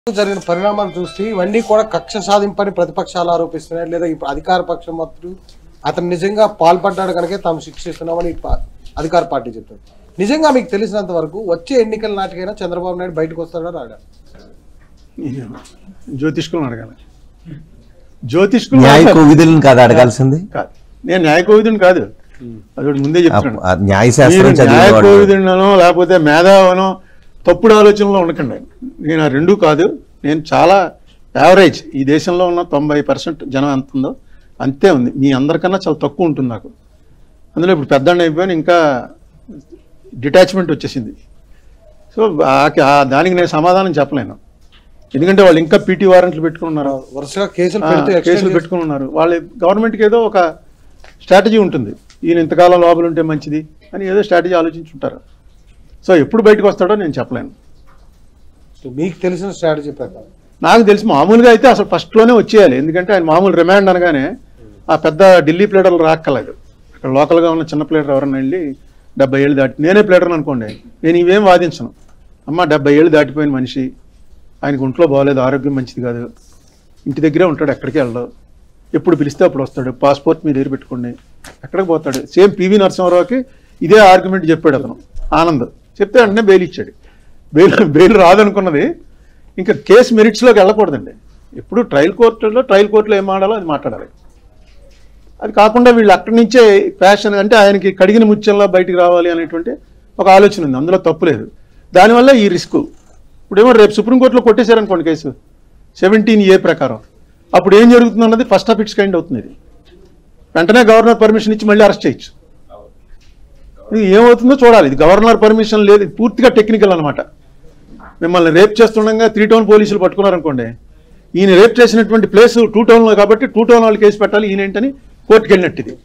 జరిగిన పరిణామాలు చూస్తే ఇవన్నీ కూడా కక్ష సాధింపని ప్రతిపక్షాలు ఆరోపిస్తున్నాయి లేదా ఇప్పుడు అధికార పక్షం మాత్రం అతను నిజంగా పాల్పడ్డాడు కనుక తాము శిక్షిస్తున్నామని ప- అధికార పార్టీ చెప్తుంది నిజంగా మీకు తెలిసినంత వరకు వచ్చే ఎన్నికల నాటికైనా చంద్రబాబు నాయుడు బయటకు వస్తాడా రాడా జ్యోతిష్కులను అడగాలి జ్యోతిష్కులు న్యాయ కోవిధులను కాదు అడగాల్సింది కాదు నేను న్యాయ కోవిదుని కాదు అది ఒకటి ముందే చెప్తున్నాను ఆ న్యాయశాస్త్రం మీరు న్యాయ చదివిన వాడు కోవిదునో లేకపోతే మేధావనో తప్పుడు ఆలోచనలో ఉండకండి నేను ఆ రెండూ కాదు నేను చాలా యావరేజ్ ఈ దేశంలో ఉన్న తొంభై పర్సెంట్ జనం ఎంత ఉందో అంతే ఉంది మీ అందరికన్నా చాలా తక్కువ ఉంటుంది నాకు అందులో ఇప్పుడు పెద్దండి అయిపోయాను ఇంకా డిటాచ్మెంట్ వచ్చేసింది సో ఆ- ఆ దానికి నేను సమాధానం చెప్పలేను ఎందుకంటే వాళ్ళు ఇంకా పీటీ వారెంట్లు పెట్టుకున్నారు వరుసగా కేసులు ఆ, పెడితే కేసులు extend పెట్టుకుని ఉన్నారు వాళ్ళ గవర్నమెంట్కి ఏదో ఒక స్ట్రాటజీ ఉంటుంది ఈయన ఇంతకాలం లోపల ఉంటే మంచిది అని ఏదో స్ట్రాటజీ ఆలోచించుంటారు సో ఎప్పుడు బయటకు వస్తాడో నేను చెప్పలేను చేసి- మీకు తెలిసిన స్ట్రాటజీ ప్రకారం నాకు తెలిసి మామూలుగా అయితే అసలు ఫస్ట్లోనే వచ్చేయాలి ఎందుకంటే ఆయన మామూలు రిమాండ్ అనగానే ఆ పెద్ద ఢిల్లీ ప్లేటర్లు రాక్కర్లేదు అక్కడ లోకల్గా ఉన్న చిన్న ప్లేటర్ ఎవరన్నా వెళ్ళి డెబ్బై ఏళ్ళు దాటి నేనే ప్లేటర్ని అనుకోండి నేను ఇవేం వాదించను అమ్మ డెబ్బై ఏళ్ళు దాటిపోయిన మనిషి ఆయనకు ఒంట్లో బాగోలేదు ఆరోగ్యం మంచిది కాదు ఇంటి దగ్గరే ఉంటాడు ఎక్కడికి వెళ్ళడు ఎప్పుడు పిలిస్తే అప్పుడు వస్తాడు పాస్పోర్ట్ మీ దగ్గర పెట్టుకోండి ఎక్కడికి పోతాడు సేమ్ పివి నరసింహారావుకి ఇదే ఆర్గ్యుమెంట్ చెప్పాడు అతను ఆనంద్ చెప్తే వెంటనే బెయిల్ ఇచ్చాడు బెయిల్ బెయిల్ రాదనుకున్నది ఇంకా కేసు మెరిట్స్లోకి వెళ్ళకూడదండి ఎప్పుడు ట్రయల్ కోర్టులో ట్రయల్ కోర్టులో ఏం మాడాలో అది మాట్లాడాలి అది కాకుండా వీళ్ళు అక్కడి నుంచే ప్యాషన్ అంటే ఆయనకి కడిగిన ముత్యంలా బయటికి రావాలి అనేటువంటి ఒక ఆలోచన ఉంది అందులో తప్పు లేదు దానివల్ల ఈ రిస్క్ ఇప్పుడేమో రేపు సుప్రీంకోర్టులో కొట్టేశారనుకోండి కేసు సెవెంటీన్ ఏ ప్రకారం అప్పుడు ఏం జరుగుతుంది అన్నది ఫస్ట్ ఆఫ్ ఇట్స్ కైండ్ అవుతుంది ఇది వెంటనే గవర్నర్ పర్మిషన్ ఇచ్చి మళ్ళీ అరెస్ట్ చేయొచ్చు ఇది ఏమవుతుందో చూడాలి ఇది గవర్నర్ పర్మిషన్ లేదు ఇది పూర్తిగా టెక్నికల్ అనమాట మిమ్మల్ని రేప్ చేస్తుండగా త్రీ టౌన్ పోలీసులు పట్టుకున్నారనుకోండి ఈయన రేప్ చేసినటువంటి ప్లేస్ టూ టౌన్లో కాబట్టి టూ టౌన్ వాళ్ళు కేసు పెట్టాలి ఈయన ఏంటని కోర్టుకు వెళ్ళినట్టు ఇది